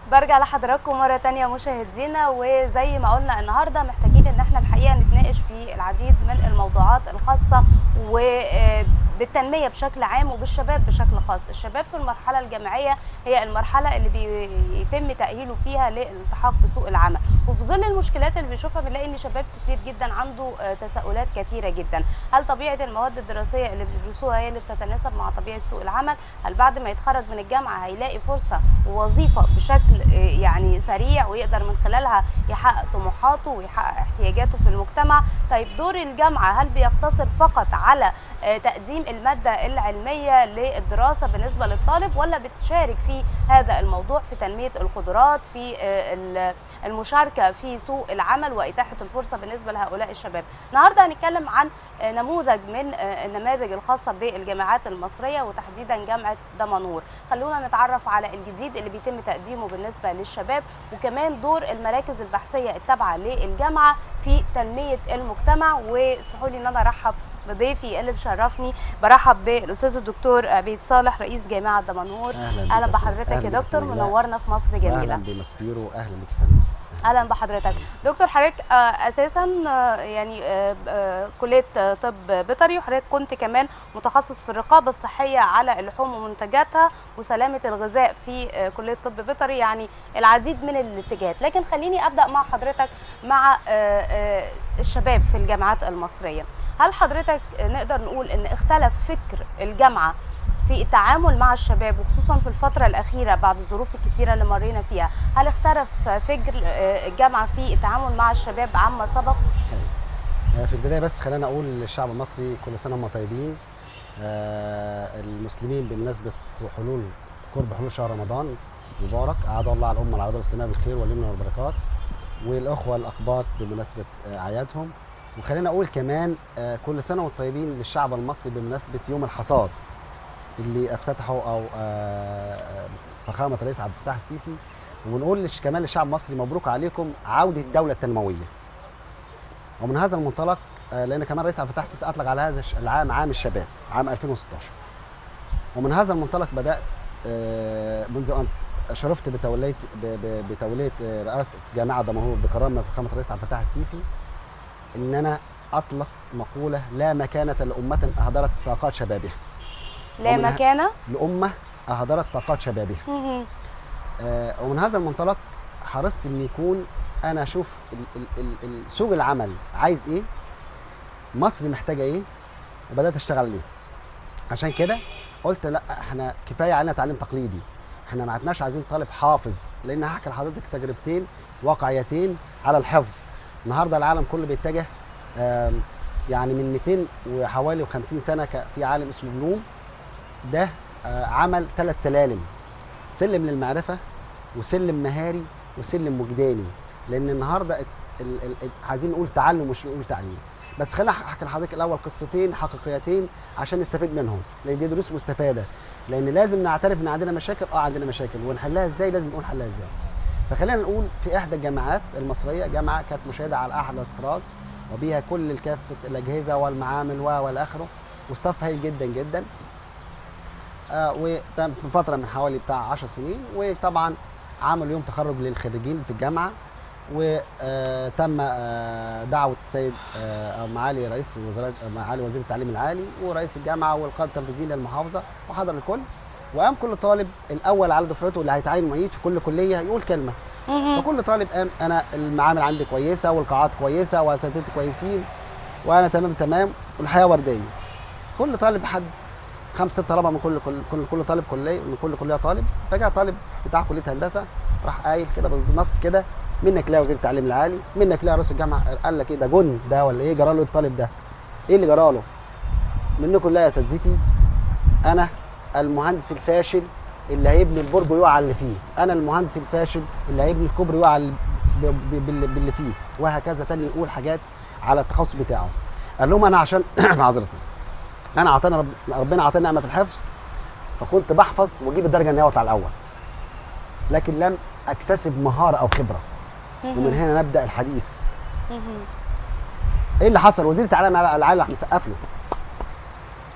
برجع لحضراتكم مرة تانية مشاهدينا وزي ما قلنا النهاردة محتاجين ان احنا الحقيقة نتناقش في العديد من الموضوعات الخاصة وبالتنمية بشكل عام وبالشباب بشكل خاص الشباب في المرحلة الجامعية هي المرحلة اللي بيتم تأهيله فيها للالتحاق بسوق العمل وفي ظل المشكلات اللي بنشوفها بنلاقي ان شباب كتير جدا عنده تساؤلات كثيرة جدا هل طبيعة المواد الدراسية اللي بيدرسوها هي اللي بتتناسب مع طبيعة سوق العمل هل بعد ما يتخرج من الجامعة هيلاقي فرصة ووظيفة بشكل يعني سريع ويقدر من خلالها يحقق طموحاته ويحقق احتياجاته في المجتمع طيب دور الجامعة هل بيقتصر فقط على تقديم المادة العلمية للدراسة بالنسبة للطالب ولا بتشارك في هذا الموضوع في تنمية القدرات في المشاركة في سوق العمل وإتاحة الفرصة بالنسبة لهؤلاء الشباب النهاردة هنتكلم عن نموذج من النماذج الخاصة بالجامعات المصرية وتحديدا جامعة دمنهور خلونا نتعرف على الجديد اللي بيتم تقديمه بالنسبة للشباب وكمان دور المراكز البحثية التابعة للجامعة في تنمية المجتمع واسمحوا لي ان انا ارحب بضيفي اللي بشرفني برحب بالاستاذ الدكتور عبيد صالح رئيس جامعه دمنهور اهلا, أهلا بحضرتك يا دكتور منورنا في مصر جميله اهلا بمسبيرو اهلا بك فندم اهلا بحضرتك دكتور حضرتك اساسا يعني كليه طب بيطري وحضرتك كنت كمان متخصص في الرقابه الصحيه على اللحوم ومنتجاتها وسلامه الغذاء في كليه طب بيطري يعني العديد من الاتجاهات لكن خليني ابدا مع حضرتك مع الشباب في الجامعات المصريه هل حضرتك نقدر نقول ان اختلف فكر الجامعه في التعامل مع الشباب وخصوصا في الفترة الأخيرة بعد الظروف الكتيرة اللي مرينا فيها هل اختلف فكر الجامعة في التعامل مع الشباب عما سبق؟ في البداية بس خلينا أقول للشعب المصري كل سنة وهم طيبين المسلمين بمناسبة حلول قرب حلول شهر رمضان مبارك أعاد الله على الأمة العربية الإسلامية بالخير واليمن والبركات والأخوة الأقباط بمناسبة أعيادهم وخلينا أقول كمان كل سنة وانتم طيبين للشعب المصري بمناسبة يوم الحصاد اللي افتتحه او فخامه الرئيس عبد الفتاح السيسي وبنقول كمان للشعب المصري مبروك عليكم عوده الدوله التنمويه. ومن هذا المنطلق لان كمان الرئيس عبد الفتاح السيسي اطلق على هذا العام عام الشباب عام 2016. ومن هذا المنطلق بدات منذ ان شرفت بتوليه بتوليه رئاسه جامعه دمنهور بكرامه فخامه الرئيس عبد الفتاح السيسي ان انا اطلق مقوله لا مكانه لامه اهدرت طاقات شبابها. لا مكانه لامه اهدرت طاقات شبابها آه ومن هذا المنطلق حرصت ان يكون انا اشوف سوق العمل عايز ايه مصر محتاجه ايه وبدات اشتغل عليه عشان كده قلت لا احنا كفايه علينا تعليم تقليدي احنا ما عدناش عايزين طالب حافظ لان هحكي لحضرتك تجربتين واقعيتين على الحفظ النهارده العالم كله بيتجه آه يعني من 200 وحوالي 50 سنه في عالم اسمه بلوم ده عمل ثلاث سلالم سلم للمعرفة وسلم مهاري وسلم وجداني لأن النهاردة عايزين نقول تعلم مش نقول تعليم بس خلينا أحكي لحضرتك الأول قصتين حقيقيتين عشان نستفيد منهم لأن دي دروس مستفادة لأن لازم نعترف إن عندنا مشاكل أه عندنا مشاكل ونحلها إزاي لازم نقول حلها إزاي فخلينا نقول في إحدى الجامعات المصرية جامعة كانت مشاهدة على أحدث طراز وبيها كل كافة الأجهزة والمعامل والآخره وستاف هايل جدا جدا آه وتم في فتره من حوالي بتاع 10 سنين وطبعا عملوا يوم تخرج للخريجين في الجامعه وتم آه دعوه السيد آه معالي رئيس وزراء معالي وزير التعليم العالي ورئيس الجامعه والقاده التنفيذيين للمحافظه وحضر الكل وقام كل طالب الاول على دفعته اللي هيتعين معيد في كل كليه يقول كلمه فكل طالب قام انا المعامل عندي كويسه والقاعات كويسه واساتذتي كويسين وانا تمام تمام والحياه ورديه كل طالب حد خمس ست طلبه من كل كل كل, كل طالب كليه من كل كليه طالب فجاء طالب بتاع كليه هندسه راح قايل كده بالنص كده منك لا وزير التعليم العالي منك لا رئيس الجامعه قال لك ايه ده جن ده ولا ايه جرى له الطالب ده ايه اللي جرى له منكم لا يا اساتذتي انا المهندس الفاشل اللي هيبني البرج ويقع اللي فيه انا المهندس الفاشل اللي هيبني الكوبري ويقع باللي فيه وهكذا تاني يقول حاجات على التخصص بتاعه قال لهم انا عشان معذره انا اعطاني رب... ربنا اعطاني نعمه الحفظ فكنت بحفظ واجيب الدرجه النهائيه واطلع الاول لكن لم اكتسب مهاره او خبره ومن هنا نبدا الحديث ايه اللي حصل وزير التعليم العالي راح مسقف له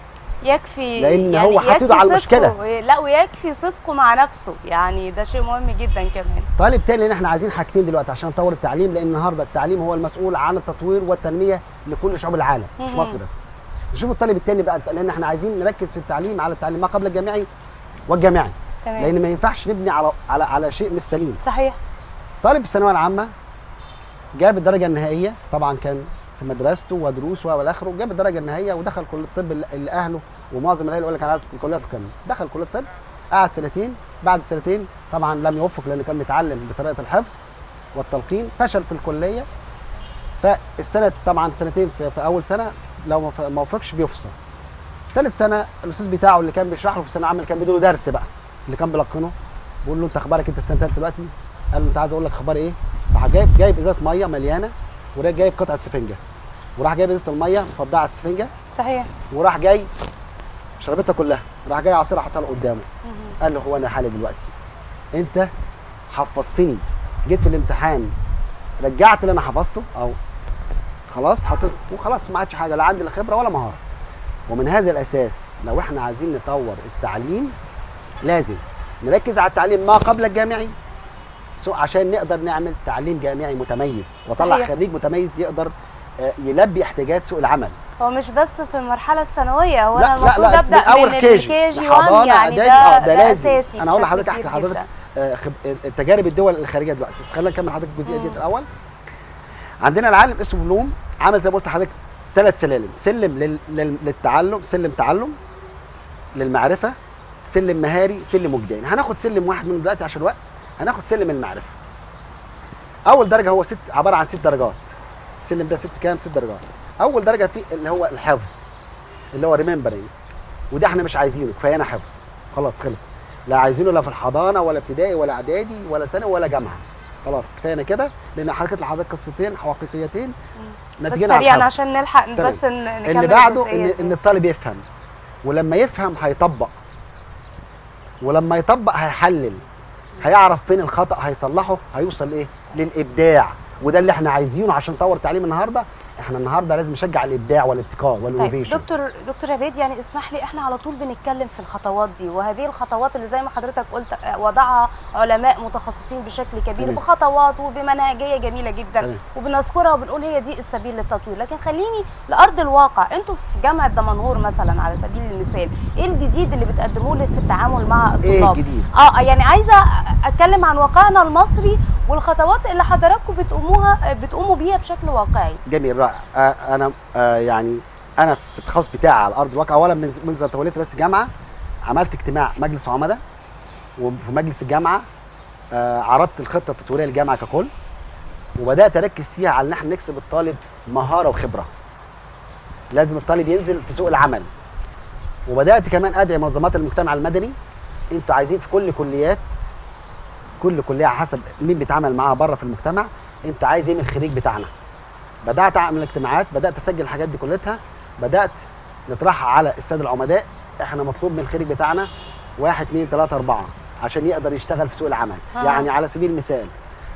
يكفي لأن هو حاطط يكفي على المشكلة. صدقه- لا ويكفي صدقه مع نفسه يعني ده شيء مهم جدا كمان طالب تاني لان احنا عايزين حاجتين دلوقتي عشان نطور التعليم لان النهارده التعليم هو المسؤول عن التطوير والتنميه لكل شعوب العالم مش مهم. مصر بس نشوف الطالب التاني بقى لان احنا عايزين نركز في التعليم على التعليم ما قبل الجامعي والجامعي تمام لان ما ينفعش نبني على على على شيء مش سليم صحيح طالب الثانويه العامه جاب الدرجه النهائيه طبعا كان في مدرسته ودروسه والى اخره جاب الدرجه النهائيه ودخل كليه الطب اللي اللي اهله ومعظم الاهل يقول لك انا عايز كليه القمه دخل كليه الطب قعد سنتين بعد سنتين طبعا لم يوفق لانه كان متعلم بطريقه الحفظ والتلقين فشل في الكليه فالسنه طبعا سنتين في, في اول سنه لو ما ف- ما وفقش بيفصل ثالث سنه الاستاذ بتاعه اللي كان بيشرح له في الثانويه العامه كان بيديله درس بقى اللي كان بيلقنه بيقول له انت اخبارك انت في سنه ثالثه دلوقتي قال له انت عايز اقول لك اخبار ايه راح جايب جايب ازازه ميه مليانه وراح جايب قطعه سفنجه وراح جايب ازازه الميه مصدعه على السفنجه صحيح وراح جاي شربتها كلها راح جاي عصير حطها له قدامه مهم. قال له هو انا حالي دلوقتي انت حفظتني جيت في الامتحان رجعت اللي انا حفظته او خلاص حطيت وخلاص ما عادش حاجه لا عندي لا خبره ولا مهاره ومن هذا الاساس لو احنا عايزين نطور التعليم لازم نركز على التعليم ما قبل الجامعي سو عشان نقدر نعمل تعليم جامعي متميز واطلع صحيح. خريج متميز يقدر آه، يلبي احتياجات سوق العمل هو مش بس في المرحله الثانويه هو لا، انا لا، المفروض لا، ابدا من أول من كيجي، الكيجي لحضانة، 1 يعني إعدادي، ده آه، ده ده لازم. اساسي أنا هقول بشكل لحضرتك أحكي كبير لحضرتك جداً. آه، خب... آه، تجارب الدول الخارجيه دلوقتي بس خلينا نكمل حضرتك الجزئيه دي مم. الاول عندنا العالم اسمه بلوم عمل زي ما قلت لحضرتك ثلاث سلالم سلم لل... لل... للتعلم سلم تعلم للمعرفه سلم مهاري سلم وجداني هناخد سلم واحد منهم دلوقتي عشان الوقت هناخد سلم المعرفه اول درجه هو ست عباره عن ست درجات السلم ده ست كام ست درجات اول درجه فيه اللي هو الحفظ اللي هو ريمبرنج وده احنا مش عايزينه كفايانا حفظ خلاص خلص لا عايزينه لا في الحضانه ولا ابتدائي ولا اعدادي ولا ثانوي ولا جامعه خلاص كفايانا كده لان حضرتك لحضرتك قصتين حقيقيتين بس ناتجين عن سريعا الحفظ. عشان نلحق تمام. بس ن- نكمل اللي بعده الجزئية ان دي. ان الطالب يفهم ولما يفهم هيطبق ولما يطبق هيحلل هيعرف فين الخطا هيصلحه هيوصل ايه للابداع وده اللي احنا عايزينه عشان نطور التعليم النهارده احنا النهارده لازم نشجع الابداع والابتكار طيب والانوفيشن دكتور دكتور عبيد يعني اسمح لي احنا على طول بنتكلم في الخطوات دي وهذه الخطوات اللي زي ما حضرتك قلت آه، وضعها علماء متخصصين بشكل كبير تمام. بخطوات وبمنهجيه جميله جدا تمام. وبنذكرها وبنقول هي دي السبيل للتطوير لكن خليني لارض الواقع انتوا في جامعه دمنهور مثلا على سبيل المثال ايه الجديد اللي بتقدموه لي في التعامل مع الطلاب ايه الجديد اه يعني عايزه اتكلم عن واقعنا المصري والخطوات اللي حضراتكم بتقوموها بتقوموا بيها بشكل واقعي جميل رائع آه انا آه يعني انا في التخصص بتاعي على ارض الواقع اولا من منذ توليت رئاسه الجامعه عملت اجتماع مجلس عملاء وفي مجلس الجامعه آه عرضت الخطه التطويريه للجامعه ككل وبدات اركز فيها على ان احنا نكسب الطالب مهاره وخبره لازم الطالب ينزل في سوق العمل وبدات كمان ادعي منظمات المجتمع المدني انتوا عايزين في كل كليات كل كليه على حسب مين بيتعامل معاها بره في المجتمع انت عايز ايه من الخريج بتاعنا بدات اعمل اجتماعات بدات اسجل الحاجات دي كلها بدات نطرحها على الساده العمداء احنا مطلوب من الخريج بتاعنا واحد اثنين ثلاثة أربعة عشان يقدر يشتغل في سوق العمل آه. يعني على سبيل المثال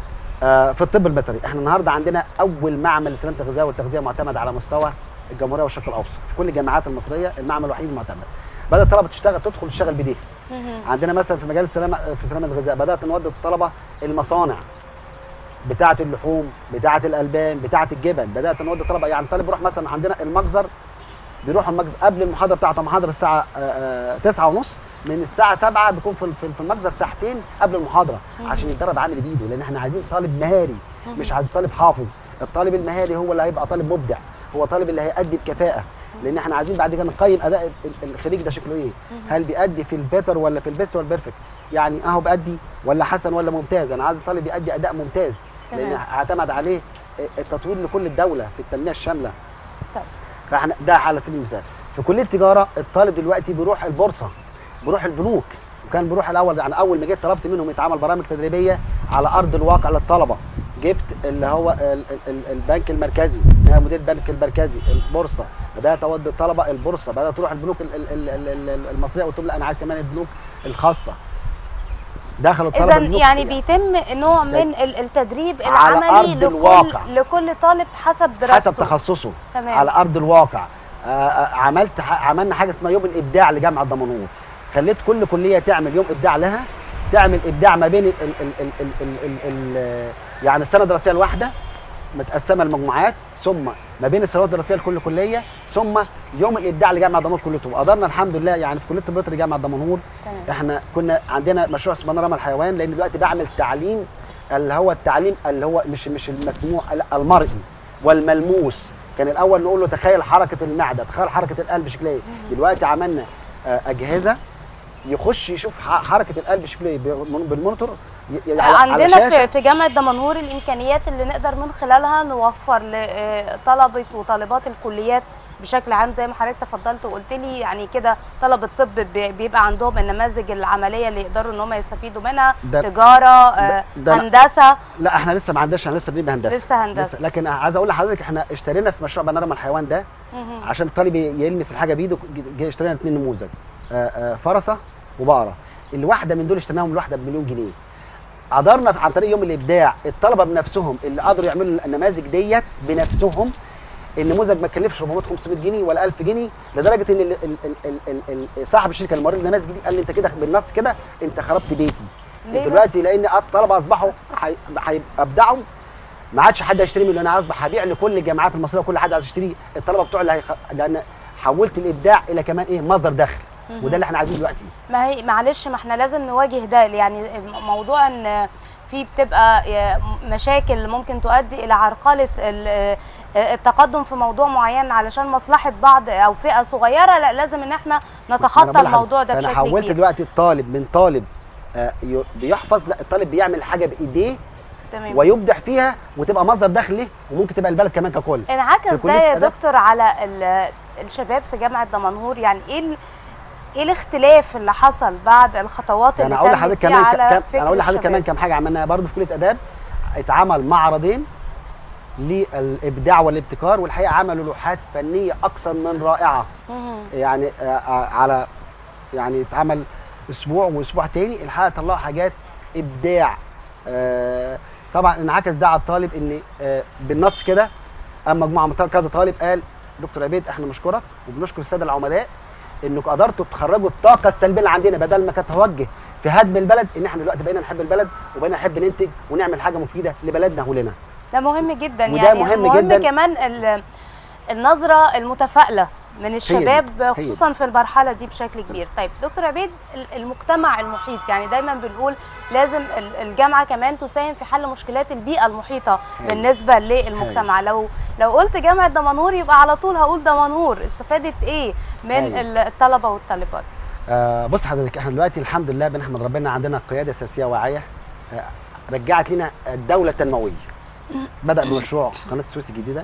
آه في الطب البيطري احنا النهارده عندنا اول معمل لسلامه الغذاء والتغذيه معتمد على مستوى الجمهوريه والشرق الاوسط في كل الجامعات المصريه المعمل الوحيد المعتمد بدات الطلبه تشتغل تدخل تشتغل بايديها عندنا مثلا في مجال السلامه في سلامه الغذاء بدات نودي الطلبه المصانع بتاعه اللحوم بتاعه الالبان بتاعه الجبن بدات نودي الطلبه يعني طالب يروح مثلا عندنا المجزر بيروح المجزر قبل المحاضره بتاعته محاضره الساعه 9 ونص من الساعه 7 بيكون في في- في المجزر ساعتين قبل المحاضره عشان يتدرب عامل بايده لان احنا عايزين طالب مهاري مش عايزين طالب حافظ الطالب المهاري هو اللي هيبقى طالب مبدع هو طالب اللي هيأدي بكفاءه لان احنا عايزين بعد كده نقيم اداء ال- ال- الخريج ده شكله ايه هل بيأدي في البيتر ولا في البيست ولا البيرفكت يعني اهو بيأدي ولا حسن ولا ممتاز انا عايز الطالب يأدي اداء ممتاز لان تمام. اعتمد عليه التطوير لكل الدوله في التنميه الشامله طيب فاحنا ده على سبيل المثال في كليه التجاره الطالب دلوقتي بيروح البورصه بيروح البنوك وكان بيروح الاول يعني اول ما جيت طلبت منهم يتعمل برامج تدريبيه على ارض الواقع للطلبه جبت اللي هو ال- ال- البنك المركزي انا مدير البنك المركزي البورصه بدات اودي الطلبه البورصه بدات تروح البنوك ال- ال- ال- ال- المصريه قلت لهم لا انا عايز كمان البنوك الخاصه دخلوا الطلبه اذا البنوك يعني بيتم نوع من ال- التدريب على العملي أرض لكل الواقع. لكل طالب حسب دراسته حسب تخصصه تمام. على ارض الواقع آه، آه، عملت ح- عملنا حاجه اسمها يوم الابداع لجامعه دمنهور خليت كل كليه تعمل يوم ابداع لها تعمل ابداع ما بين ال ال ال ال ال ال ال ال يعني السنه الدراسيه الواحده متقسمه لمجموعات ثم ما بين السنوات الدراسيه لكل كليه ثم يوم الابداع لجامعه دمنهور كليته وقدرنا الحمد لله يعني في كليه الطب البيطري جامعه دمنهور تمام احنا كنا عندنا مشروع اسمه بانوراما الحيوان لان دلوقتي بعمل تعليم اللي هو التعليم اللي هو مش مش المسموع لا، المرئي والملموس كان الاول نقول له تخيل حركه المعده تخيل حركه القلب شكلها ايه دلوقتي عملنا آه، اجهزه يخش يشوف ح- حركه القلب شكلها ايه بال- بالمونيتور ي- ي- على- على عندنا شاشة. في في جامعه دمنهور الامكانيات اللي نقدر من خلالها نوفر لطلبه وطالبات الكليات بشكل عام زي ما حضرتك تفضلت وقلت لي يعني كده طلبه الطب بي- بيبقى عندهم النماذج العمليه اللي يقدروا ان هم يستفيدوا منها ده- تجاره آه، ده أنا- هندسه لا احنا لسه ما عندناش احنا لسه بنبني هندسه لسه هندسة. لكن عايز اقول لحضرتك احنا اشترينا في مشروع بانوراما الحيوان ده مهم. عشان الطالب يلمس الحاجه بايده ج- ج- اشترينا اثنين نموذج آه، آه، فرسه وبقره الواحده من دول اشتريناهم الواحده بمليون جنيه قدرنا عن طريق يوم الابداع الطلبه بنفسهم اللي قدروا يعملوا النماذج ديت بنفسهم النموذج ما كلفش 400 500 جنيه ولا 1000 جنيه لدرجه ان ال ال ال ال ال ال صاحب الشركه اللي مورد النماذج دي قال لي انت كده بالنص كده انت خربت بيتي ليه دلوقتي بس؟ لان الطلبه اصبحوا هي- هيبدعوا ما عادش حد هيشتري مني انا اصبح هبيع لكل الجامعات المصريه وكل حد عايز يشتري الطلبه بتوع اللي هيخ... لان حولت الابداع الى كمان ايه مصدر دخل وده اللي احنا عايزينه دلوقتي ما هي معلش ما احنا لازم نواجه ده يعني موضوع ان في بتبقى مشاكل ممكن تؤدي الى عرقله ال- التقدم في موضوع معين علشان مصلحه بعض او فئه صغيره لا لازم ان احنا أنا نتخطى بقول الموضوع ده لحضرتك، بشكل انا حولت كبير دلوقتي الطالب من طالب آه، ي- بيحفظ لا الطالب بيعمل حاجه بايديه تمام ويبدع فيها وتبقى مصدر دخل له وممكن تبقى البلد كمان ككل انعكس في ده كلية يا آداب. دكتور على ال- الشباب في جامعه دمنهور يعني ايه ال- ايه الاختلاف اللي حصل بعد الخطوات اللي انا اقول تمت لحضرتك دي كمان ك- على كم فكر انا اقول لحضرتك الشباب؟ كمان كام حاجه عملناها برضه في كليه اداب اتعمل معرضين للابداع والابتكار والحقيقه عملوا لوحات فنيه اكثر من رائعه مهم. يعني آه، آه، على يعني اتعمل اسبوع واسبوع تاني الحقيقه طلعوا حاجات ابداع آه، طبعا انعكس ده على الطالب ان آه، بالنص كده اما مجموعه من طالب- كذا طالب قال دكتور عبيد احنا بنشكرك وبنشكر الساده العملاء انكم قدرتوا تخرجوا الطاقه السلبيه اللي عندنا بدل ما كانت توجه في هدم البلد ان احنا دلوقتي بقينا نحب البلد وبقينا نحب ننتج ونعمل حاجه مفيده لبلدنا ولنا ده مهم جدا وده يعني مهم مهم جداً. كمان ال- النظره المتفائله من الشباب هي دي. خصوصا في المرحله دي بشكل كبير طيب دكتور عبيد ال- المجتمع المحيط يعني دايما بنقول لازم ال- الجامعه كمان تساهم في حل مشكلات البيئه المحيطه هي. بالنسبه للمجتمع لو لو قلت جامعه دمنهور يبقى على طول هقول دمنهور استفادت ايه من هي. ال- الطلبه والطالبات آه بص حضرتك احنا دلوقتي الحمد لله بنحمد ربنا عندنا قياده سياسيه واعيه آه رجعت لنا الدوله التنمويه بدا بمشروع قناه السويس الجديده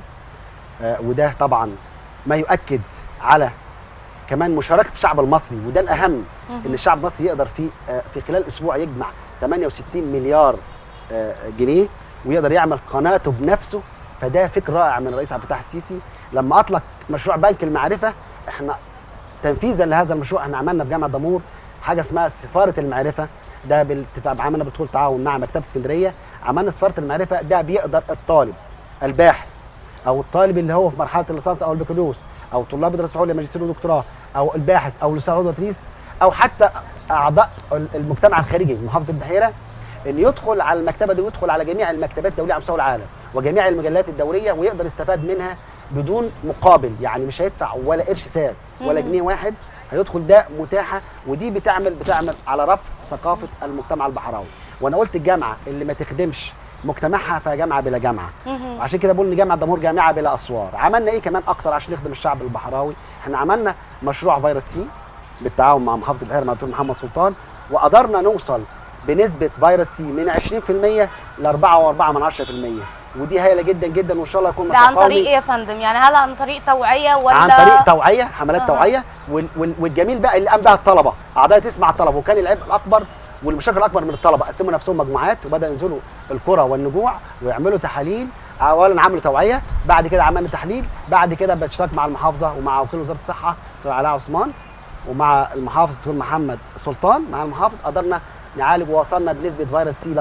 آه وده طبعا ما يؤكد على كمان مشاركه الشعب المصري وده الاهم ان الشعب المصري يقدر في آه في خلال اسبوع يجمع 68 مليار آه جنيه ويقدر يعمل قناته بنفسه فده فكر رائع من الرئيس عبد الفتاح السيسي لما اطلق مشروع بنك المعرفه احنا تنفيذا لهذا المشروع احنا عملنا في جامعه دمور حاجه اسمها سفاره المعرفه ده بالاتفاق عملنا بطول تعاون مع مكتبه اسكندريه عملنا سفاره المعرفه ده بيقدر الطالب الباحث او الطالب اللي هو في مرحله الليسانس او البكالوريوس او طلاب بيدرسوا في عليا ماجستير ودكتوراه او الباحث او لسان وتدريس او حتى اعضاء المجتمع الخارجي محافظه البحيره ان يدخل على المكتبه دي ويدخل على جميع المكتبات الدوليه على مستوى العالم وجميع المجلات الدوليه ويقدر يستفاد منها بدون مقابل يعني مش هيدفع ولا قرش ساد ولا مم. جنيه واحد هيدخل ده متاحه ودي بتعمل بتعمل على رفع ثقافه المجتمع البحراوي وانا قلت الجامعه اللي ما تخدمش مجتمعها فهي جامعه بلا جامعه مهم. عشان كده بقول ان جامعه دمور جامعه بلا اسوار عملنا ايه كمان اكتر عشان نخدم الشعب البحراوي احنا عملنا مشروع فيروس سي بالتعاون مع محافظه البحيره مع الدكتور محمد سلطان وقدرنا نوصل بنسبه فيروس سي من 20% ل 4.4% ودي هايله جدا جدا وان شاء الله يكون ده عن مشروع قومي. طريق ايه يا فندم يعني هل عن طريق توعيه ولا عن طريق توعيه حملات أها. توعيه وال- وال- والجميل بقى اللي قام بها الطلبه اعضاء تسمع الطلبه وكان العبء الاكبر والمشاكل الاكبر من الطلبه قسموا نفسهم مجموعات وبداوا ينزلوا القرى والنجوع ويعملوا تحاليل اولا عملوا توعيه بعد كده عملنا تحليل بعد كده باشتراك مع المحافظه ومع وكيل وزاره الصحه دكتور علاء عثمان ومع المحافظ دكتور محمد سلطان مع المحافظ قدرنا نعالج ووصلنا بنسبه فيروس سي ل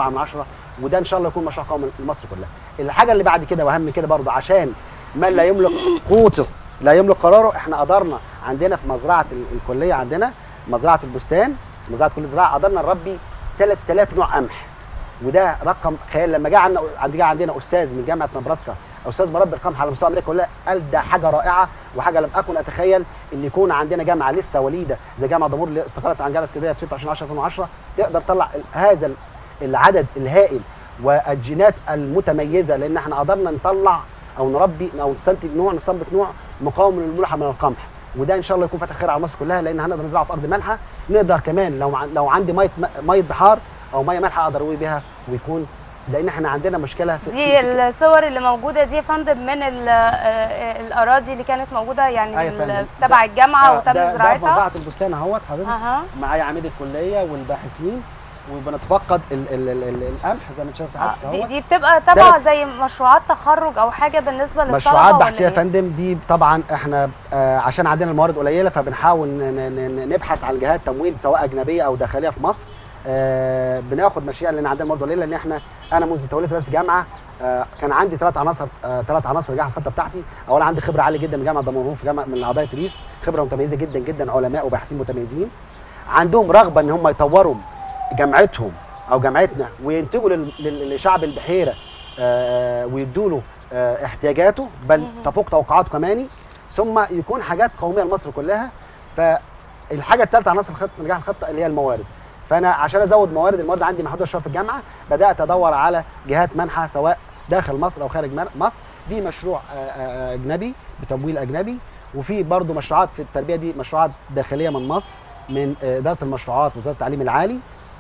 4.4 وده ان شاء الله يكون مشروع قومي لمصر كلها الحاجه اللي بعد كده واهم من كده برضه عشان من لا يملك قوته لا يملك قراره احنا قدرنا عندنا في مزرعه ال- الكليه عندنا مزرعه البستان مزرعه كل زراعه قدرنا نربي 3000 نوع قمح وده رقم خيال لما جه عندنا عند جه عندنا استاذ من جامعه نبراسكا استاذ مربي القمح على مستوى امريكا كلها قال ده حاجه رائعه وحاجه لم اكن اتخيل ان يكون عندنا جامعه لسه وليده زي جامعه دمور اللي استقلت عن جامعه اسكندريه في 26 10 2010 تقدر تطلع ال- هذا ال- العدد الهائل والجينات المتميزه لان احنا قدرنا نطلع او نربي او نستنتج نوع نستنبط نوع مقاوم للملوحه من القمح وده ان شاء الله يكون فتح خير على مصر كلها لان هنقدر نزرعه في ارض مالحه نقدر كمان لو عن- لو عندي ميه ميه بحار او ميه مالحه اقدر اروي بيها ويكون لان احنا عندنا مشكله في دي الصور اللي موجوده دي يا فندم من ال- آه، الاراضي اللي كانت موجوده يعني أيوة يا ال- فندم. تبع الجامعه آه، وتم ده- ده في زراعتها مزرعه البستان اهوت حضرتك اها معايا عميد الكليه والباحثين وبنتفقد ال ال ال ال القمح زي ما انت شايف آه، ساعتك دي, اهوت دي بتبقى تبع زي مشروعات تخرج او حاجه بالنسبه للطلبه مشروعات ولا بحثيه يا إيه؟ فندم دي طبعا احنا آه عشان عندنا الموارد قليله فبنحاول ن- ن- ن- نبحث عن جهات تمويل سواء اجنبيه او داخليه في مصر آه بناخد مشاريع لان عندنا موارد قليله لان احنا انا منذ توليت رئيس جامعه آه كان عندي ثلاث عناصر آه ثلاث عناصر نجاح الخطه بتاعتي اولا عندي خبره عاليه جدا من جامعه دمنهور في جامعه من اعضاء تريس خبره متميزه جدا جدا علماء وباحثين متميزين عندهم رغبه ان هم يطوروا جامعتهم او جامعتنا وينتجوا لل- لل- لشعب البحيره آه، ويدوا له آه، احتياجاته بل مهم. تفوق توقعاته كمان ثم يكون حاجات قوميه لمصر كلها فالحاجه الثالثه عناصر الخطه نجاح الخطه اللي هي الموارد فانا عشان ازود موارد الموارد عندي محدوده شويه في الجامعه بدات ادور على جهات منحه سواء داخل مصر او خارج من- مصر دي مشروع آه، آه، اجنبي بتمويل اجنبي وفي برضو مشروعات في التربيه دي مشروعات داخليه من مصر من آه، اداره المشروعات وزاره التعليم العالي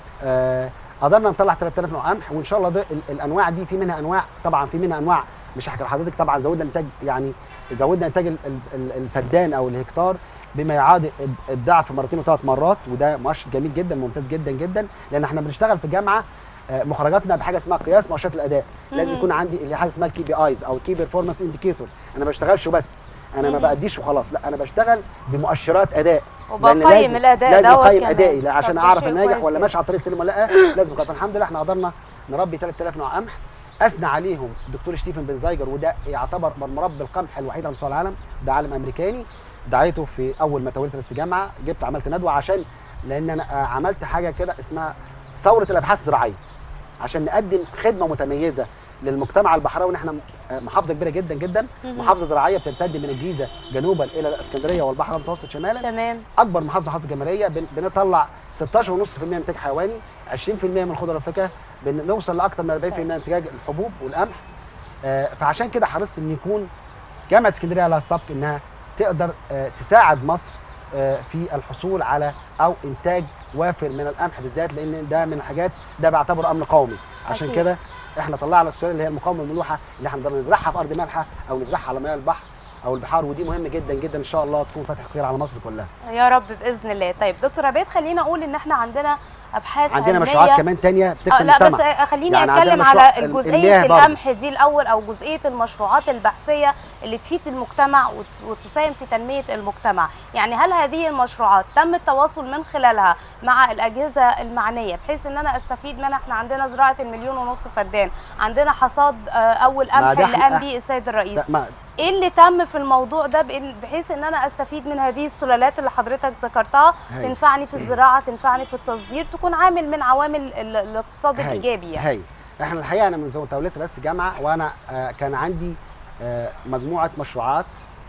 آه، قدرنا نطلع 3000 نوع قمح وان شاء الله ده ال- الانواع دي في منها انواع طبعا في منها انواع مش هحكي لحضرتك طبعا زودنا انتاج يعني زودنا انتاج ال- ال- ال- الفدان او الهكتار بما يعادل الضعف مرتين وثلاث مرات وده مؤشر جميل جدا ممتاز جدا جدا لان احنا بنشتغل في الجامعه آه، مخرجاتنا بحاجه اسمها قياس مؤشرات الاداء لازم مهم. يكون عندي اللي حاجه اسمها الكي بي ايز او كي بيرفورمانس انديكيتور انا ما بشتغلش بس انا ما مهم. باديش وخلاص لا انا بشتغل بمؤشرات اداء لأن وبقيم لازم- الاداء لازم دوت اقيم كمان. ادائي لا عشان طب ده اعرف شيء ناجح كويس ولا جدا. ماشي على الطريق السليم ولا لا لازم قطع الحمد لله احنا قدرنا نربي 3000 نوع قمح اثنى عليهم الدكتور ستيفن بن زايجر وده يعتبر من مربي القمح الوحيد على مستوى العالم ده عالم امريكاني دعيته في اول ما توليت رئيس الجامعه جبت عملت ندوه عشان لان انا آه، عملت حاجه كده اسمها ثوره الابحاث الزراعيه عشان نقدم خدمه متميزه للمجتمع البحراوي ان احنا آه، محافظه كبيره جدا جدا مهم. محافظه زراعيه بتمتد من الجيزه جنوبا الى الاسكندريه والبحر المتوسط شمالا تمام اكبر محافظه محافظه جماهيريه بن- بنطلع 16.5% من انتاج حيواني 20% من الخضره والفاكهه بنوصل لاكثر من 40% من انتاج الحبوب والقمح آه، فعشان كده حرصت ان يكون جامعه اسكندريه لها السبق انها تقدر آه، تساعد مصر آه، في الحصول على او انتاج وافر من القمح بالذات لان ده من الحاجات ده بعتبره امن قومي عشان أكيد. كده احنا طلعنا السؤال اللي هي المقاومه للملوحه اللي احنا نقدر نزرعها في ارض مالحه او نزرعها على مياه البحر او البحار ودي مهمه جدا جدا ان شاء الله تكون فتح خير على مصر كلها يا رب باذن الله طيب دكتور عبيد خلينا اقول ان احنا عندنا ابحاث عندنا علمية مشروعات كمان تانية بتخدم آه لا بس المجتمع خليني يعني عندنا اتكلم مشروع على ال- جزئيه المياه برضه. القمح دي الاول او جزئيه المشروعات البحثيه اللي تفيد المجتمع وت- وتساهم في تنميه المجتمع يعني هل هذه المشروعات تم التواصل من خلالها مع الاجهزه المعنيه بحيث ان انا استفيد منها احنا عندنا زراعه المليون ونص فدان عندنا حصاد آه، اول ما قمح ده اللي إحنا- قام به السيد الرئيس لا ما ايه اللي تم في الموضوع ده بإن- بحيث ان انا استفيد من هذه السلالات اللي حضرتك ذكرتها هاي. تنفعني في الزراعه تنفعني في التصدير تكون عامل من عوامل ال- الاقتصاد هاي. الايجابي يعني هاي احنا الحقيقه انا من زمان توليت رئاسه الجامعه وانا آه، كان عندي آه، مجموعه مشروعات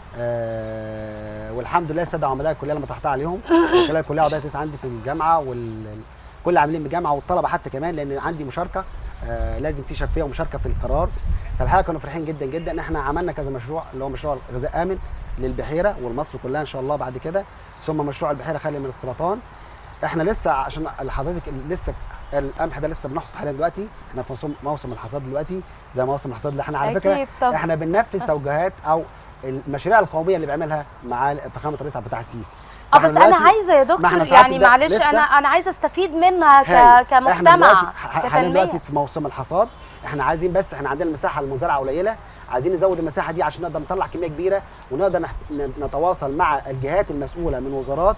آه، والحمد لله الساده عملاء الكليه لما طرحتها عليهم من خلال الكليه اعضاء تسعه عندي في الجامعه وكل عاملين بالجامعه والطلبه حتى كمان لان عندي مشاركه آه، لازم في شفافيه ومشاركه في القرار فالحقيقه كانوا فرحين جدا جدا ان احنا عملنا كذا مشروع اللي هو مشروع غذاء امن للبحيره والمصر كلها ان شاء الله بعد كده ثم مشروع البحيره خالي من السرطان احنا لسه عشان حضرتك لسه القمح ده لسه بنحصد حاليا دلوقتي احنا في موسم موسم الحصاد دلوقتي زي موسم الحصاد اللي احنا على فكره اكيد طبعا احنا بننفذ توجيهات او المشاريع القوميه اللي بيعملها مع فخامه الرئيس عبد الفتاح السيسي اه فإحنا بس انا دلوقتي- عايزه يا ما احنا دكتور ساعات يعني ده معلش لسه- انا انا عايزه استفيد منها هاي. ك... احنا كمجتمع دلوقتي ح- حاليا كتنميه دلوقتي في موسم الحصاد احنا عايزين بس احنا عندنا المساحه المزرعه قليله عايزين نزود المساحه دي عشان نقدر نطلع كميه كبيره ونقدر نح- ن- نتواصل مع الجهات المسؤوله من وزارات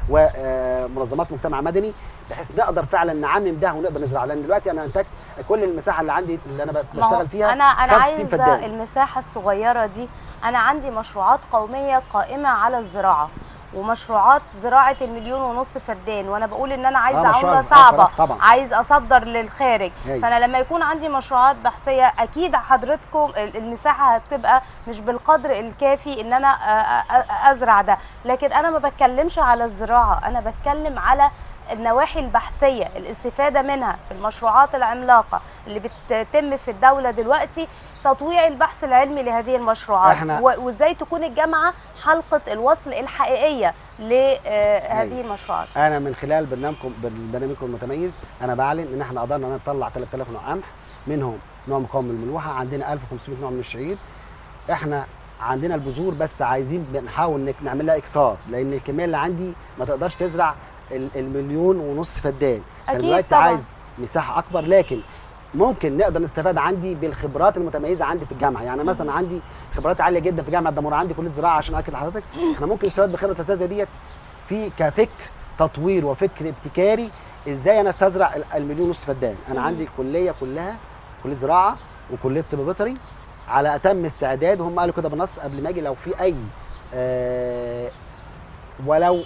ومنظمات مجتمع مدني بحيث نقدر فعلا نعمم ده ونقدر نزرع لان دلوقتي انا انتجت كل المساحه اللي عندي اللي انا ما هو بشتغل فيها انا انا 65 عايزه فدان. المساحه الصغيره دي انا عندي مشروعات قوميه قائمه على الزراعه ومشروعات زراعه المليون ونص فدان وانا بقول ان انا عايزه آه، مشروع عمله الفراخ صعبه طبعا. عايز اصدر للخارج أيوة. فانا لما يكون عندي مشروعات بحثيه اكيد حضرتكم ال- المساحه هتبقى مش بالقدر الكافي ان انا أ- أ- ازرع ده لكن انا ما بتكلمش على الزراعه انا بتكلم على النواحي البحثيه الاستفاده منها في المشروعات العملاقه اللي بتتم في الدوله دلوقتي تطويع البحث العلمي لهذه المشروعات إحنا- و- وازاي تكون الجامعه حلقه الوصل الحقيقيه لهذه أيوة. المشروعات انا من خلال برنامجكم برنامجكم المتميز انا بعلن ان احنا قدرنا نطلع 3000 نوع قمح منهم نوع مقاوم للملوحه عندنا 1500 نوع من الشعير احنا عندنا البذور بس عايزين بنحاول نك- نعمل لها اكسار لان الكميه اللي عندي ما تقدرش تزرع ال- المليون ونص فدان أكيد فدلوقتي طبعاً. عايز مساحه اكبر لكن ممكن نقدر نستفاد عندي بالخبرات المتميزه عندي في الجامعه يعني مثلا عندي خبرات عاليه جدا في جامعه دمنهور عندي كليه زراعه عشان اكد لحضرتك احنا ممكن نستفاد بخبره الاساتذه ديت في كفكر تطوير وفكر ابتكاري ازاي انا استزرع ال- المليون ونص فدان انا مم. عندي الكليه كلها كليه زراعه وكليه طب بيطري على اتم استعداد وهم قالوا كده بالنص قبل ما اجي لو في اي آه ولو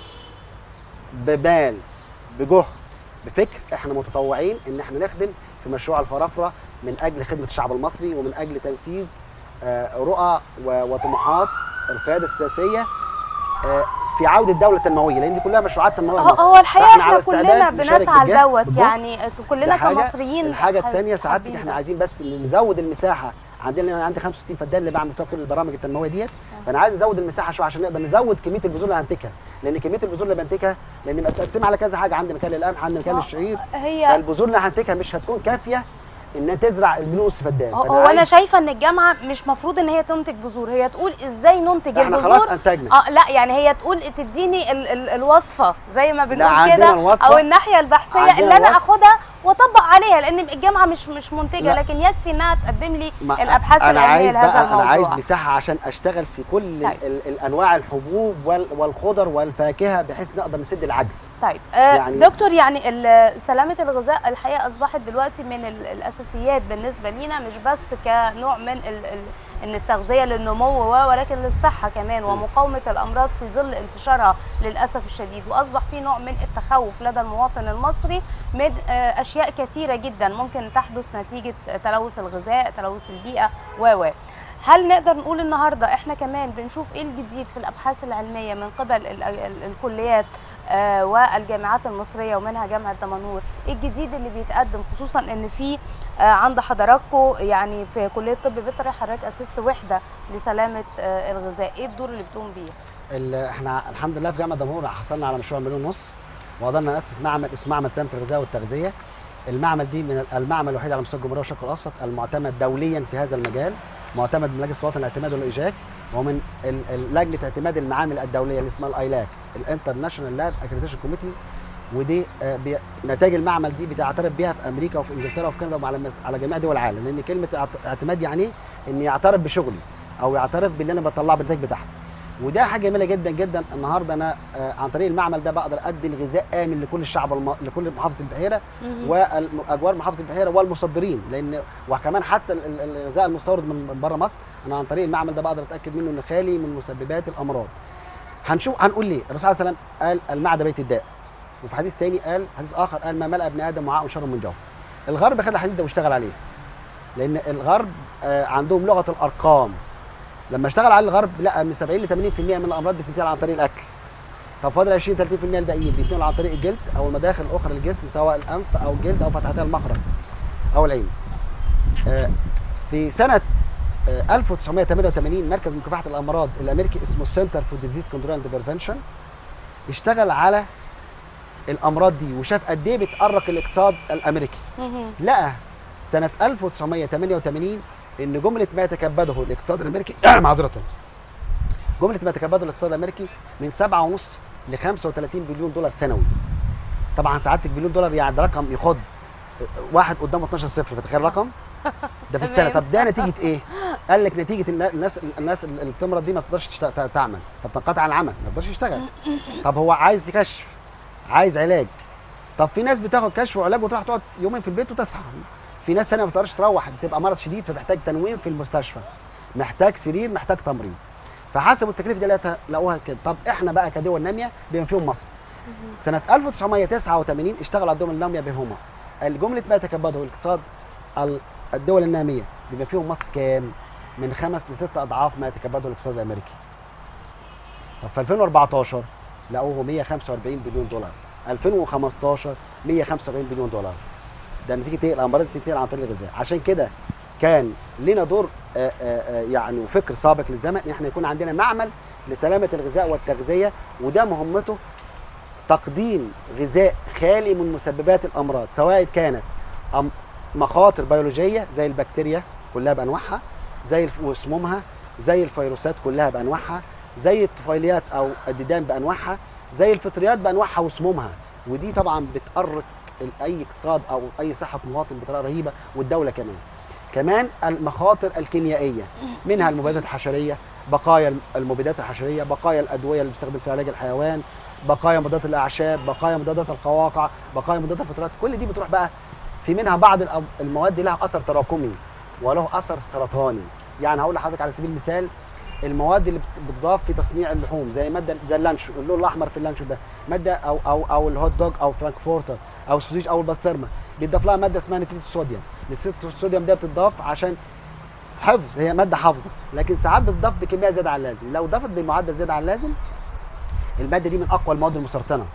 ببال بجهد بفكر احنا متطوعين ان احنا نخدم في مشروع الفرافره من اجل خدمه الشعب المصري ومن اجل تنفيذ آه، رؤى و- وطموحات القياده السياسيه آه، في عوده الدوله التنمويه لان دي كلها مشروعات تنمويه هو لمصر. هو الحقيقه فإحنا احنا على استعداد كلنا نشارك بنسعى بالجهد لدوت بالجهد. يعني كلنا ده حاجة. كمصريين الحاجه حاب- الثانيه سعادتك حابين احنا ده. عايزين بس نزود المساحه عندنا انا عندي 65 فدان اللي بعمل فيها كل البرامج التنمويه ديت فانا عايز ازود المساحه شويه عشان نقدر نزود كميه البذور اللي هنتجها لان كميه البذور اللي بنتجها لان متقسمه على كذا حاجه عندي مكان للقمح عندي مكان آه، للشعير هي فالبذور اللي هنتجها مش هتكون كافيه انها تزرع المليون ونص فدان هو فأنا هو انا عايز- شايفه ان الجامعه مش مفروض ان هي تنتج بذور هي تقول ازاي ننتج احنا خلاص البذور انتجنا اه لا يعني هي تقول تديني ال ال الوصفه زي ما بنقول عندنا كده الوصفة. او الناحيه البحثيه عندنا اللي انا الوصفة. اخدها واطبق عليها لان الجامعه مش مش منتجه لا. لكن يكفي انها تقدم لي ما- الابحاث انا العلميه عايز لهذا بقى الموضوع انا عايز مساحه عشان اشتغل في كل طيب. ال ال الانواع الحبوب وال والخضر والفاكهه بحيث نقدر نسد العجز طيب آه يعني- دكتور يعني ال- سلامه الغذاء الحقيقه اصبحت دلوقتي من ال- الاساسيات بالنسبه لينا مش بس كنوع من ال ال ان التغذيه للنمو و- ولكن للصحه كمان ومقاومه الامراض في ظل انتشارها للاسف الشديد واصبح في نوع من التخوف لدى المواطن المصري من آه، اشياء كثيره جدا ممكن تحدث نتيجه تلوث الغذاء تلوث البيئه و و هل نقدر نقول النهارده احنا كمان بنشوف ايه الجديد في الابحاث العلميه من قبل ال ال الكليات آه، والجامعات المصريه ومنها جامعه دمنهور ايه الجديد اللي بيتقدم خصوصا ان في آه، عند حضراتكم يعني في كليه طب بيطري حضرتك اسست وحده لسلامه آه، الغذاء ايه الدور اللي بتقوم بيه ال- احنا الحمد لله في جامعه دمنهور حصلنا على مشروع مليون ونص وقدرنا ناسس معمل اسمه معمل سلامه الغذاء والتغذيه المعمل دي من المعمل الوحيد على مستوى الجمهوريه والشرق الاوسط المعتمد دوليا في هذا المجال معتمد من مجلس الوطني للاعتماد والايجاك ومن ال- ال- لجنه اعتماد المعامل الدوليه اللي اسمها الايلاك الانترناشونال لاب اكريديشن كوميتي ودي آه، بي- نتائج المعمل دي بتعترف بيها في امريكا وفي انجلترا وفي كندا وعلى مس- على جميع دول العالم لان كلمه اعت- اعتماد يعني ايه؟ ان يعترف بشغلي او يعترف باللي انا بطلعه بالنتائج بتاعتي وده حاجه جميله جدا جدا النهارده انا آه، عن طريق المعمل ده بقدر ادي الغذاء امن لكل الشعب الم... لكل محافظه البحيره واجوار محافظه البحيره والمصدرين لان وكمان حتى ال- ال- الغذاء المستورد من من بره مصر انا عن طريق المعمل ده بقدر اتاكد منه انه خالي من مسببات الامراض هنشوف هنقول ليه الرسول عليه السلام قال المعده بيت الداء وفي حديث تاني قال حديث اخر قال ما ملأ ابن ادم وعاء شر من جوف الغرب خد الحديث ده واشتغل عليه لان الغرب آه، عندهم لغه الارقام لما اشتغل على الغرب لقى من 70 ل 80% من الامراض بتنتقل عن طريق الاكل طب فاضل 20 30% الباقيين بيتنقل عن طريق الجلد او المداخل الاخرى للجسم سواء الانف او الجلد او فتحتي المخرج او العين آه، في سنه آه، 1988 مركز مكافحه الامراض الامريكي اسمه السنتر فور ديزيز كنترول اند بريفنشن اشتغل على الامراض دي وشاف قد ايه بتأرق الاقتصاد الامريكي مهم. لقى لقى سنة 1988 إن جملة ما يتكبده الاقتصاد الأمريكي معذرة جملة ما يتكبده الاقتصاد الأمريكي من 7.5 ل 35 بليون دولار سنوي طبعا سعادتك بليون دولار يعني ده رقم يخض واحد قدامه 12 صفر فتخيل الرقم ده في السنة تمام. طب ده نتيجة إيه؟ قال لك نتيجة النا- الناس الناس اللي بتمرض دي ما بتقدرش تشت- تعمل طب تنقطع عن العمل ما بتقدرش يشتغل طب هو عايز يكشف عايز علاج طب في ناس بتاخد كشف وعلاج وتروح تقعد يومين في البيت وتصحى في ناس تانية ما بتقدرش تروح بتبقى مرض شديد فمحتاج تنويم في المستشفى محتاج سرير محتاج تمريض فحسبوا التكلفه دي لقيتها- لقوها كده طب احنا بقى كدول ناميه بما فيهم مصر سنه 1989 اشتغل على الدول الناميه بما فيهم مصر الجمله ما يتكبده الاقتصاد ال- الدول الناميه بما فيهم مصر كام من خمس لست اضعاف ما يتكبده الاقتصاد الامريكي طب في 2014 لقوه 145 بليون دولار 2015 175 بليون دولار ده نتيجه ايه الامراض بتنتقل عن طريق الغذاء عشان كده كان لنا دور آه، آه، آه، يعني وفكر سابق للزمن ان احنا يكون عندنا معمل لسلامه الغذاء والتغذيه وده مهمته تقديم غذاء خالي من مسببات الامراض سواء كانت أم- مخاطر بيولوجيه زي البكتيريا كلها بانواعها زي الف- وسمومها زي الفيروسات كلها بانواعها زي الطفيليات او الديدان بانواعها زي الفطريات بانواعها وسمومها ودي طبعا بتأرق ال- اي اقتصاد او اي صحه مواطن بطريقه رهيبه والدوله كمان كمان المخاطر الكيميائيه منها المبيدات الحشريه بقايا المبيدات الحشريه بقايا الادويه اللي بيستخدم في علاج الحيوان بقايا مضادات الاعشاب بقايا مضادات القواقع بقايا مضادات الفطريات كل دي بتروح بقى في منها بعض الأب- المواد لها اثر تراكمي وله اثر سرطاني يعني هقول لحضرتك على سبيل المثال المواد اللي بت- بتضاف في تصنيع اللحوم زي ماده زي اللانشو اللون الاحمر في اللانشو ده ماده او او او الهوت دوج او فرانكفورتر او السوسيج او الباسترما بيضاف لها ماده اسمها نتريت الصوديوم نتريت الصوديوم ده بتضاف عشان حفظ هي ماده حافظه لكن ساعات بتضاف بكميه زياده عن اللازم لو ضافت بمعدل زياده عن اللازم الماده دي من اقوى المواد المسرطنه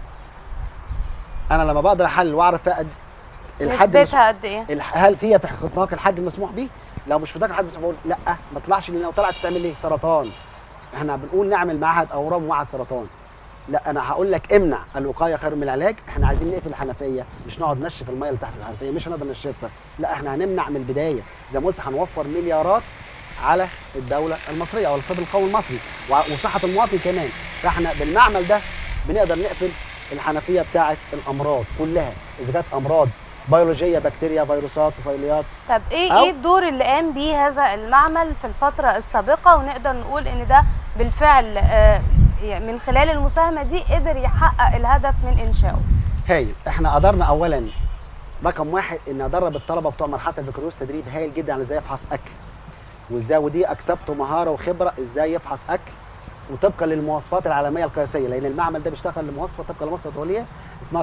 انا لما بقدر احلل واعرف فيها قد- الحد المس- نسبتها قد ايه؟ الح- هل فيها في نطاق الحد المسموح به؟ لو مش في نطاق الحد المسموح بقول لا ما طلعش لان لو طلعت تعمل ايه؟ سرطان. احنا بنقول نعمل معهد اورام ومعهد سرطان. لا انا هقول لك امنع الوقايه خير من العلاج، احنا عايزين نقفل الحنفيه مش نقعد نشف الميه اللي تحت الحنفيه مش هنقدر نشفها، لا احنا هنمنع من البدايه، زي ما قلت هنوفر مليارات على الدوله المصريه او الاقتصاد القومي المصري و- وصحه المواطن كمان، فاحنا بالمعمل ده بنقدر نقفل الحنفيه بتاعه الامراض كلها، اذا كانت امراض بيولوجيه بكتيريا فيروسات طفيليات طب ايه أو- ايه الدور اللي قام بيه هذا المعمل في الفتره السابقه ونقدر نقول ان ده بالفعل آه، يعني من خلال المساهمه دي قدر يحقق الهدف من انشائه هايل احنا قدرنا اولا رقم واحد ان ادرب الطلبه بتوع مرحله البكالوريوس تدريب هايل جدا على ازاي يفحص اكل وازاي ودي اكسبته مهاره وخبره ازاي يفحص اكل وطبقا للمواصفات العالميه القياسيه لان المعمل ده بيشتغل لمواصفه طبقا لمواصفه دوليه اسمها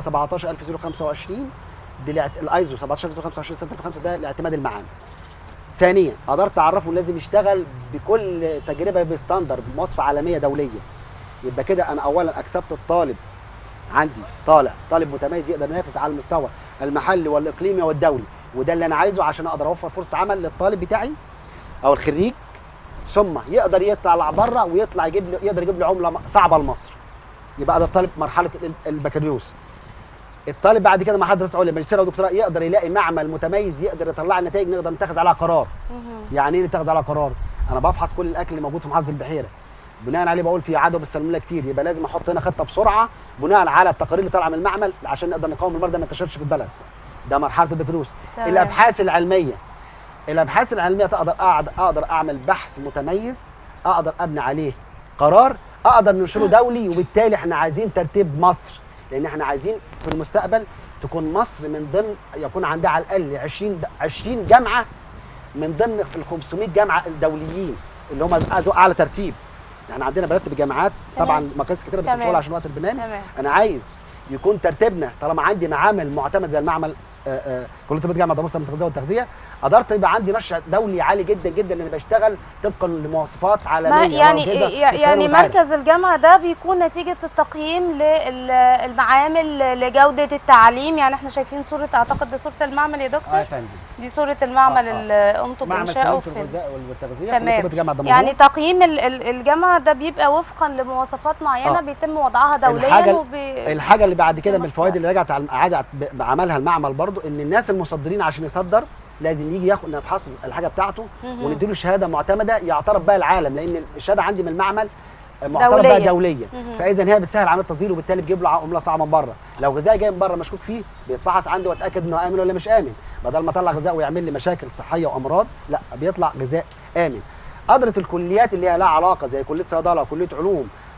17025 دي الاعت- الايزو 17025 سنه 2005 ده لاعتماد المعامل ثانيا قدرت اعرفه لازم يشتغل بكل تجربه بستاندر بمواصفه عالميه دوليه يبقى كده انا اولا اكسبت الطالب عندي طالع طالب متميز يقدر ينافس على المستوى المحلي والاقليمي والدولي وده اللي انا عايزه عشان اقدر اوفر فرصه عمل للطالب بتاعي او الخريج ثم يقدر يطلع بره ويطلع يجيب لي يقدر يجيب لي عمله م- صعبه لمصر يبقى ده طالب مرحله ال- البكالوريوس الطالب بعد كده مرحله دراسه عليا ماجستير او دكتوراه يقدر يلاقي معمل متميز يقدر يطلع لي نتائج نقدر نتخذ عليها قرار يعني ايه نتخذ عليها قرار انا بفحص كل الاكل اللي موجود في محافظه البحيره بناء عليه بقول في عدوى بالسالمونيلا كتير يبقى لازم احط هنا خطه بسرعه بناء على التقارير اللي طالعه من المعمل عشان نقدر نقاوم المرض ده ما ينتشرش في البلد ده مرحله البكالوريوس تمام. الابحاث العلميه الابحاث العلميه تقدر اقعد اقدر اعمل بحث متميز اقدر ابني عليه قرار اقدر ننشره دولي وبالتالي احنا عايزين ترتيب مصر لان احنا عايزين في المستقبل تكون مصر من ضمن يكون عندها على الاقل 20 د- 20 جامعه من ضمن ال 500 جامعه الدوليين اللي هم اعلى ترتيب احنا عندنا برتب جامعات تمام. طبعا مقاييس كتيره بس مش تمام. هقول عشان وقت البرنامج تمام انا عايز يكون ترتيبنا طالما عندي معامل معتمد زي المعمل آه، آه، كليه طب جامعه دموس للتغذيه والتغذيه قدرت يبقى عندي نشع دولي عالي جدا جدا لان بشتغل طبقا لمواصفات عالميه ما يعني وكده يع- بتتعامل يعني وتعالى. مركز الجامعه ده بيكون نتيجه التقييم للمعامل لجوده التعليم يعني احنا شايفين صوره اعتقد ده صوره المعمل يا اه يا دكتور فندم دي صوره المعمل آه، آه. اللي قمتوا معمل بانشائه سلام في في الغذاء والتغذيه تمام. كليه طب جامعه دموس يعني تقييم ال- ال- الجامعه ده بيبقى وفقا لمواصفات معينه آه. بيتم وضعها دوليا الحاجة- وبي... الحاجه اللي بعد كده من المختار. الفوائد اللي رجعت على عاد عملها المعمل برضو ان الناس المصدرين عشان يصدر لازم يجي ياخد نفحص الحاجه بتاعته مهم. ونديله شهاده معتمده يعترف بها العالم لان الشهاده عندي من المعمل معترف دولية. بها دوليه مهم. فاذا هي بتسهل عمليه التصدير وبالتالي بتجيب له عمله صعبه من بره لو غذاء جاي من بره مشكوك فيه بيتفحص عندي واتاكد انه امن ولا مش امن بدل ما اطلع غذاء ويعمل لي مشاكل صحيه وامراض لا بيطلع غذاء امن قدرت الكليات اللي هي لها علاقه زي كليه صيدله كليه علوم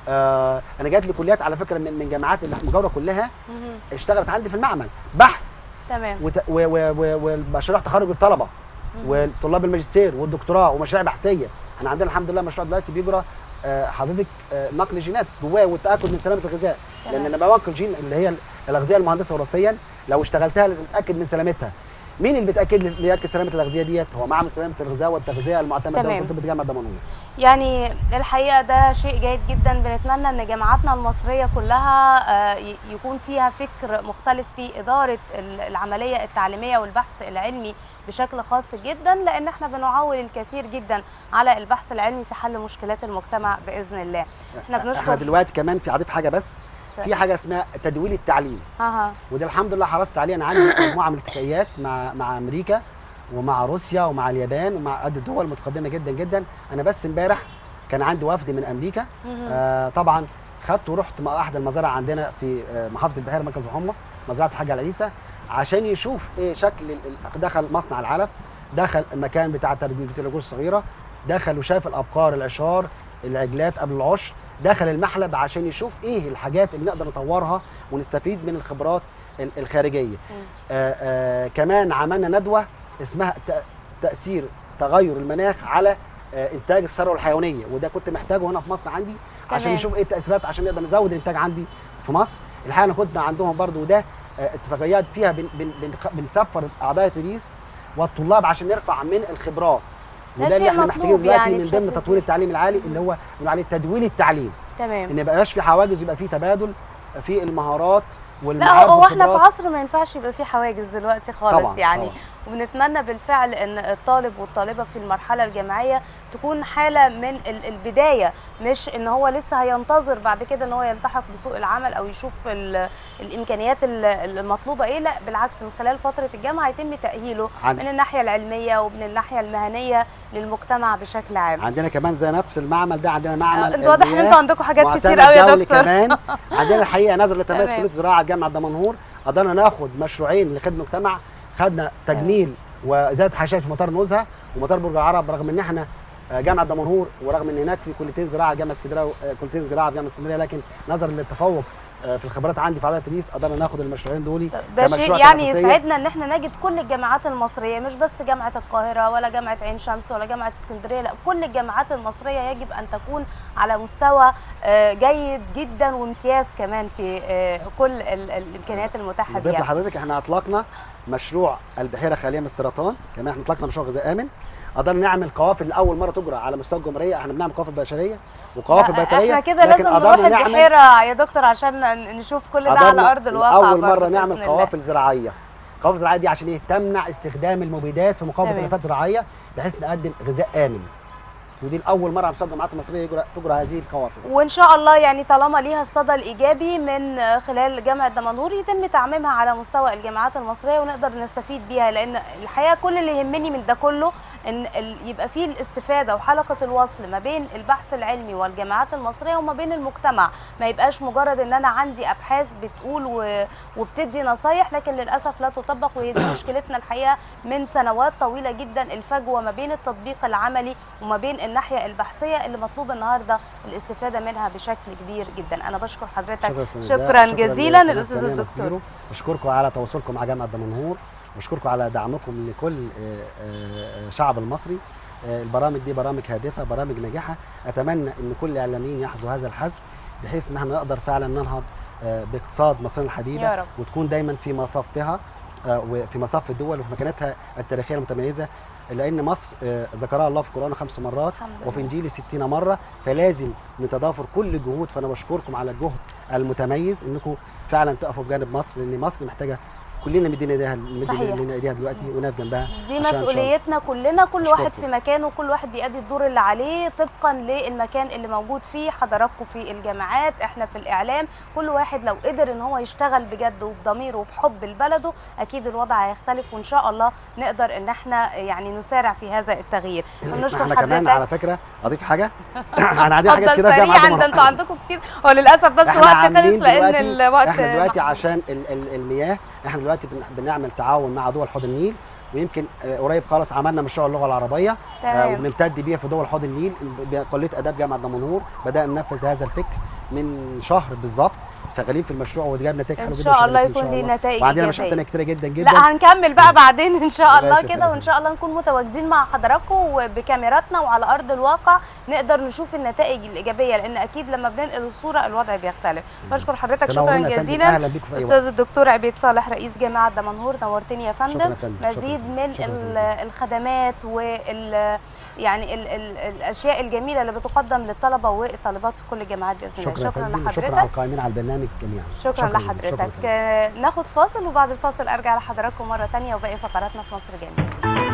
آه انا جات لي كليات على فكره من من جامعات المجاوره كلها مهم. اشتغلت عندي في المعمل بحث تمام وت- و- و- و- ومشاريع تخرج الطلبه مهم. وطلاب الماجستير والدكتوراه ومشاريع بحثيه احنا عندنا الحمد لله مشروع دلوقتي بيجرى آه، حضرتك آه، نقل جينات جواه والتاكد من سلامه الغذاء لان تمام. انا بنقل جين اللي هي الاغذيه المهندسه وراثيا لو اشتغلتها لازم اتاكد من سلامتها مين اللي بيتاكد لي بياكد سلامه الاغذيه ديت هو معمل سلامه الغذاء والتغذيه المعتمد تمام. ده كنت بتجمع دمنهور يعني الحقيقه ده شيء جيد جدا بنتمنى ان جامعاتنا المصريه كلها آه، ي- يكون فيها فكر مختلف في اداره ال- العمليه التعليميه والبحث العلمي بشكل خاص جدا لان احنا بنعول الكثير جدا على البحث العلمي في حل مشكلات المجتمع باذن الله احنا احنا بنشكر دلوقتي كمان في هضيف حاجه بس في حاجه اسمها تدويل التعليم اها وده الحمد لله حرصت عليه انا عندي مجموعه من الاتفاقيات مع مع امريكا ومع روسيا ومع اليابان ومع عدة دول متقدمه جدا جدا انا بس امبارح كان عندي وفد من امريكا مهم. آه طبعا خدت ورحت مع احد المزارع عندنا في آه محافظه البحيره مركز محمص مزرعه الحاج العيسى عشان يشوف ايه شكل ال- ال- دخل مصنع العلف دخل المكان بتاع تربيه العجول الصغيره دخل وشاف الابقار العشار العجلات قبل العشر دخل المحلب عشان يشوف ايه الحاجات اللي نقدر نطورها ونستفيد من الخبرات ال- الخارجيه آه آه كمان عملنا ندوه اسمها تأ- تاثير تغير المناخ على آه انتاج الثروه الحيوانيه وده كنت محتاجه هنا في مصر عندي عشان تمام. نشوف ايه التاثيرات عشان نقدر نزود الانتاج عندي في مصر الحقيقه انا كنت عندهم برضو وده آه، اتفاقيات فيها بن بن بن بنسفر اعضاء التدريس والطلاب عشان نرفع من الخبرات ده وده اللي شيء احنا مطلوب محتاجينه دلوقتي يعني من بشكل ضمن تطوير التعليم العالي اللي هو بنقول عليه تدوير التعليم تمام ان ما يبقاش في حواجز يبقى في تبادل في المهارات لا والمعارف هو احنا في والخبرات. عصر ما ينفعش يبقى في حواجز دلوقتي خالص طبعاً، يعني طبعاً. وبنتمنى بالفعل ان الطالب والطالبه في المرحله الجامعيه تكون حاله من ال- البدايه مش ان هو لسه هينتظر بعد كده ان هو يلتحق بسوق العمل او يشوف ال- الامكانيات ال- المطلوبه ايه لا بالعكس من خلال فتره الجامعه يتم تاهيله عن- من الناحيه العلميه ومن الناحيه المهنيه للمجتمع بشكل عام عندنا كمان زي نفس المعمل ده عندنا معمل آه، انتوا واضح ان المياه انتوا عندكم حاجات معتمد كتير قوي يا دولي دكتور كمان عندنا الحقيقه نظرا لتميز تمام. كليه الزراعه جامعه دمنهور قدرنا ناخد مشروعين لخدمه المجتمع خدنا تجميل وزياده حشائش في مطار نزهه ومطار برج العرب رغم ان احنا آه، جامعه دمنهور ورغم ان هناك في كليتين زراعه جامعه اسكندريه و- آه، كليتين زراعه في جامعه اسكندريه لكن نظرا للتفوق آه، في الخبرات عندي في عدد التدريس قدرنا ناخد المشروعين دول ده كمشروع شيء يعني تنافسية. يسعدنا ان احنا نجد كل الجامعات المصريه مش بس جامعه القاهره ولا جامعه عين شمس ولا جامعه اسكندريه لا كل الجامعات المصريه يجب ان تكون على مستوى آه، جيد جدا وامتياز كمان في آه، كل ال- الامكانيات المتاحه نضيف بيها لحضرتك احنا اطلقنا مشروع البحيره خاليه من السرطان كمان احنا اطلقنا مشروع غذاء امن قدرنا نعمل قوافل لاول مره تجرى على مستوى الجمهوريه احنا بنعمل قوافل بشريه وقوافل لا، بيطريه احنا كده لكن لازم قدرنا نروح نعمل- البحيره يا دكتور عشان ن- نشوف كل ده على قدرنا ارض الواقع اول برضه مره بإذن نعمل الله. قوافل زراعيه قوافل زراعيه دي عشان ايه تمنع استخدام المبيدات في مقاومه تمام. الافات الزراعيه بحيث نقدم غذاء امن ودي الاول مره على مستوى الجامعات المصريه يجرى تجرى هذه القوافل وان شاء الله يعني طالما ليها الصدى الايجابي من خلال جامعه دمنهور يتم تعميمها على مستوى الجامعات المصريه ونقدر نستفيد بيها لان الحقيقه كل اللي يهمني من ده كله ان ال- يبقى فيه الاستفاده وحلقه الوصل ما بين البحث العلمي والجامعات المصريه وما بين المجتمع ما يبقاش مجرد ان انا عندي ابحاث بتقول و- وبتدي نصايح لكن للاسف لا تطبق وهي دي مشكلتنا الحقيقه من سنوات طويله جدا الفجوه ما بين التطبيق العملي وما بين الناحيه البحثيه اللي مطلوب النهارده الاستفاده منها بشكل كبير جدا انا بشكر حضرتك شكرا سيدة. شكرا شكراً جزيلا لقناة الاستاذ سليمة الدكتور سبيرو. بشكركم على تواصلكم مع جامعه دمنهور بشكركم على دعمكم لكل آه، آه، شعب المصري آه، البرامج دي برامج هادفه برامج ناجحه اتمنى ان كل الاعلاميين يحظوا هذا الحظ بحيث ان احنا نقدر فعلا ننهض آه، باقتصاد مصرنا الحبيبه يا رب. وتكون دايما في مصافها آه، وفي مصاف الدول وفي مكانتها التاريخيه المتميزه لان مصر آه، ذكرها الله في القران خمس مرات الحمد لله. وفي انجيل 60 مره فلازم نتضافر كل الجهود فانا بشكركم على الجهد المتميز انكم فعلا تقفوا بجانب مصر لان مصر محتاجه كلنا مدينا ايديها صحيح. مدينا ايديها دلوقتي ونقف جنبها دي عشان إن شاء الله- مسؤوليتنا كلنا كل واحد أشكركم. في مكانه وكل واحد بيأدي الدور اللي عليه طبقا للمكان اللي موجود فيه حضراتكم في الجامعات احنا في الاعلام كل واحد لو قدر ان هو يشتغل بجد وبضمير وبحب لبلده اكيد الوضع هيختلف وان شاء الله نقدر ان احنا يعني نسارع في هذا التغيير ونشكر احنا كمان على حضرتك فكره اضيف حاجه احنا عندنا حاجات اتفضل كده في جامعه سريعا دمنهور. ده انتوا عندكم كتير هو للاسف بس احنا وقتي خلص عاملين لان دلوقتي- الوقت احنا دلوقتي محدود. عشان ال ال المياه احنا دلوقتي بن- بنعمل تعاون مع دول حوض النيل ويمكن آه، قريب خالص عملنا مشروع اللغه العربيه آه، تمام وبنمتد بيه في دول حوض النيل بكليه اداب جامعه دمنهور بدانا ننفذ هذا الفكر من شهر بالظبط شغالين في المشروع وجاب نتائج إن حلوه جدا شاء الله وشغالين فيه إن يكون شاء ليه الله. نتائج وعندنا مشاريع إيجابية. تانية كتيره جدا جدا لا هنكمل بقى بعدين ان شاء الله ماشي، كده تمام. وان شاء الله نكون متواجدين مع حضراتكم وبكاميراتنا وعلى ارض الواقع نقدر نشوف النتائج الايجابيه لان اكيد لما بننقل الصوره الوضع بيختلف بشكر حضرتك شكرا تنورنا يا فندم. جزيلا اهلا بيكم في اي وقت استاذ الدكتور عبيد صالح رئيس جامعه دمنهور نورتني يا شكرا فندم يا فندم. شكرا. مزيد من شكرا ال- جزيلا. الخدمات وال يعني ال ال الاشياء الجميله اللي بتقدم للطلبه والطالبات في كل الجامعات باذن الله شكرا يا شكرا فندم وشكرا على لحضرتك القائمين على البرنامج جميعا شكرا جزيلا. لحضرتك شكرا يا فندم. آه، ناخد فاصل وبعد الفاصل ارجع لحضراتكم مره تانية وباقي فقراتنا في مصر جميل